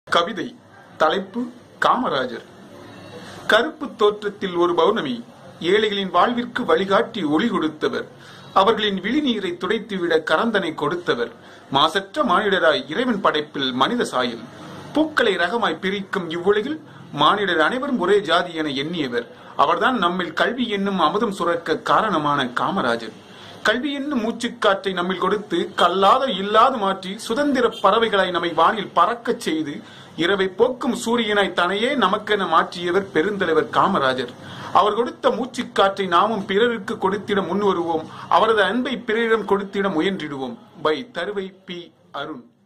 கவிதை தலைப்பு காமராஜர் கருப்பு தோற்றத்தில் ஒரு பௌர்ணமி ஏழைகளின் வாழ்விற்கு வழிகாட்டி ஒளி கொடுத்தவர் அவர்களின் விழிநீரை துடைத்துவிட கரந்தனை கொடுத்தவர் மாசற்ற மானிடராய் இறைவன் படைப்பில் மனித சாயல் பூக்களை ரகமாய் பிரிக்கும் இவ்வுலகில் மானிடர் அனைவரும் ஒரே ஜாதி என எண்ணியவர் அவர்தான் நம்மில் கல்வி என்னும் அமுதம் சுரக்க காரணமான காமராஜர் கல்வி என்னும் மூச்சுக்காற்றை நம்மில் கொடுத்து கல்லாத இல்லாது மாற்றி சுதந்திர பறவைகளாய் நம்மை வானில் பறக்கச் செய்து இரவை போக்கும் சூரியனாய் தனையே நமக்கென மாற்றியவர் பெருந்தலைவர் காமராஜர் அவர் கொடுத்த மூச்சுக்காற்றை நாமும் பிறருக்கு கொடுத்திட முன்வருவோம் அவரது அன்பை பிறரிடம் கொடுத்திட முயன்றிடுவோம் பை தருவை பி அருண்